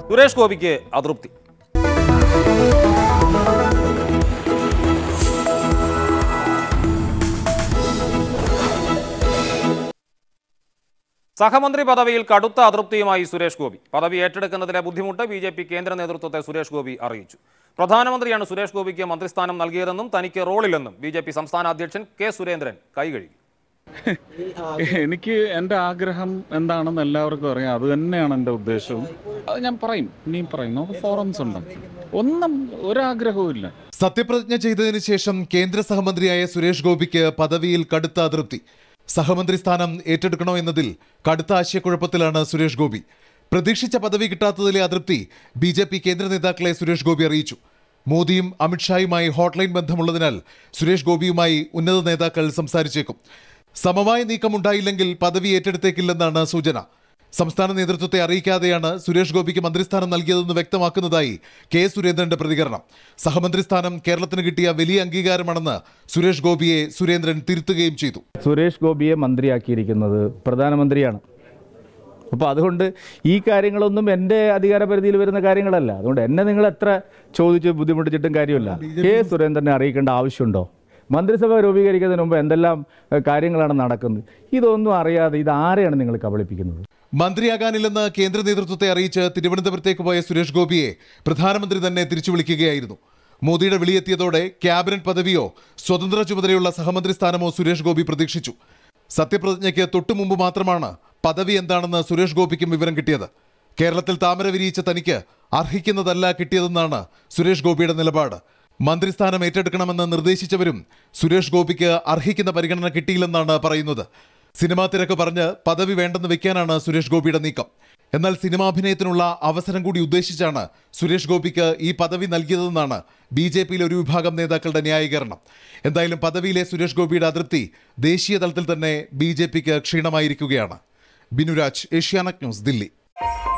സുരേഷ് ഗോപിക്ക് അതൃപ്തി സഹമന്ത്രി പദവിയിൽ കടുത്ത അതൃപ്തിയുമായി സുരേഷ് ഗോപി പദവി ഏറ്റെടുക്കുന്നതിലെ ബുദ്ധിമുട്ട് ബി ജെ പി കേന്ദ്ര നേതൃത്വത്തെ സുരേഷ് ഗോപി അറിയിച്ചു പ്രധാനമന്ത്രിയാണ് സുരേഷ് ഗോപിക്ക് മന്ത്രിസ്ഥാനം നൽകിയതെന്നും തനിക്ക് റോളില്ലെന്നും ബി ജെ പി സംസ്ഥാന അധ്യക്ഷൻ കെ സുരേന്ദ്രൻ കൈകഴുകി എനിക്ക് എൻ്റെ ആഗ്രഹം എന്താണെന്ന് എല്ലാവർക്കും അറിയാം അത് തന്നെയാണ് എൻ്റെ ഉദ്ദേശവും അത് ഞാൻ പറയും ഇനിയും പറയും നമുക്ക് ഫോറംസ് ഉണ്ട് ഒന്നും ഒരാഗ്രഹവും ഇല്ല സത്യപ്രതിജ്ഞ ചെയ്തതിനു ശേഷം കേന്ദ്ര സഹമന്ത്രിയായ സുരേഷ് ഗോപിക്ക് പദവിയിൽ കടുത്ത അതൃപ്തി സഹമന്ത്രി സ്ഥാനം ഏറ്റെടുക്കണോ എന്നതിൽ കടുത്ത ആശയക്കുഴപ്പത്തിലാണ് സുരേഷ് ഗോപി പ്രതീക്ഷിച്ച പദവി കിട്ടാത്തതിലെ അതൃപ്തി ബി ജെ പി കേന്ദ്ര നേതാക്കളെ സുരേഷ് ഗോപി അറിയിച്ചു മോദിയും അമിത്ഷായുമായി ഹോട്ട്ലൈൻ ബന്ധമുള്ളതിനാൽ സുരേഷ് ഗോപിയുമായി ഉന്നത നേതാക്കൾ സംസാരിച്ചേക്കും സമവായ നീക്കമുണ്ടായില്ലെങ്കിൽ പദവി ഏറ്റെടുത്തേക്കില്ലെന്നാണ് സൂചന സംസ്ഥാന നേതൃത്വത്തെ അറിയിക്കാതെയാണ് സുരേഷ് ഗോപിക്ക് മന്ത്രിസ്ഥാനം നൽകിയതെന്ന് വ്യക്തമാക്കുന്നതായി കെ സുരേന്ദ്രന്റെ പ്രതികരണം സഹമന്ത്രി സ്ഥാനം കേരളത്തിന് കിട്ടിയ വലിയ അംഗീകാരമാണെന്ന് സുരേഷ് ഗോപിയെ സുരേന്ദ്രൻ തിരുത്തുകയും ചെയ്തു സുരേഷ് ഗോപിയെ മന്ത്രിയാക്കിയിരിക്കുന്നത് പ്രധാനമന്ത്രിയാണ് അപ്പോൾ അതുകൊണ്ട് ഈ കാര്യങ്ങളൊന്നും എൻ്റെ അധികാരപരിധിയിൽ വരുന്ന കാര്യങ്ങളല്ല അതുകൊണ്ട് എന്നെ നിങ്ങൾ എത്ര ചോദിച്ച് ബുദ്ധിമുട്ടിച്ചിട്ടും കാര്യമില്ല കെ സുരേന്ദ്രനെ അറിയിക്കേണ്ട ആവശ്യമുണ്ടോ മന്ത്രിസഭ രൂപീകരിക്കുന്നതിന് മുമ്പ് എന്തെല്ലാം ഏഹ്, കാര്യങ്ങളാണ് നടക്കുന്നത് ഇതൊന്നും അറിയാതെ ഇത് ആരെയാണ് നിങ്ങൾ കബളിപ്പിക്കുന്നത് മന്ത്രിയാകാനില്ലെന്ന് കേന്ദ്ര നേതൃത്വത്തെ അറിയിച്ച് തിരുവനന്തപുരത്തേക്ക് പോയ സുരേഷ് ഗോപിയെ പ്രധാനമന്ത്രി തന്നെ തിരിച്ചു വിളിക്കുകയായിരുന്നു മോദിയുടെ വിളിയെത്തിയതോടെ ക്യാബിനറ്റ് പദവിയോ സ്വതന്ത്ര ചുമതലയുള്ള സഹമന്ത്രി സ്ഥാനമോ സുരേഷ് ഗോപി പ്രതീക്ഷിച്ചു സത്യപ്രതിജ്ഞയ്ക്ക് തൊട്ടു മുമ്പ് മാത്രമാണ് പദവി എന്താണെന്ന് സുരേഷ് ഗോപിക്കും വിവരം കിട്ടിയത് കേരളത്തിൽ താമര വിരിയിച്ച തനിക്ക് അർഹിക്കുന്നതല്ല കിട്ടിയതെന്നാണ് സുരേഷ് ഗോപിയുടെ നിലപാട് മന്ത്രിസ്ഥാനം ഏറ്റെടുക്കണമെന്ന് നിർദ്ദേശിച്ചവരും സുരേഷ് ഗോപിക്ക് അർഹിക്കുന്ന പരിഗണന കിട്ടിയില്ലെന്നാണ് പറയുന്നത് സിനിമാ തിരക്ക് പറഞ്ഞ് പദവി വേണ്ടെന്ന് വെക്കാനാണ് സുരേഷ് ഗോപിയുടെ നീക്കം എന്നാൽ സിനിമാഭിനയത്തിനുള്ള അവസരം കൂടി ഉദ്ദേശിച്ചാണ് സുരേഷ് ഗോപിക്ക് ഈ പദവി നൽകിയതെന്നാണ് ബി ജെ പിയിലെ ഒരു വിഭാഗം നേതാക്കളുടെ ന്യായീകരണം എന്തായാലും പദവിയിലെ സുരേഷ് ഗോപിയുടെ അതൃപ്തി ദേശീയ തലത്തിൽ തന്നെ ബി ജെ പിക്ക് ക്ഷീണമായിരിക്കുകയാണ് ബിനുരാജ് ഏഷ്യാനെറ്റ് ന്യൂസ് ദില്ലി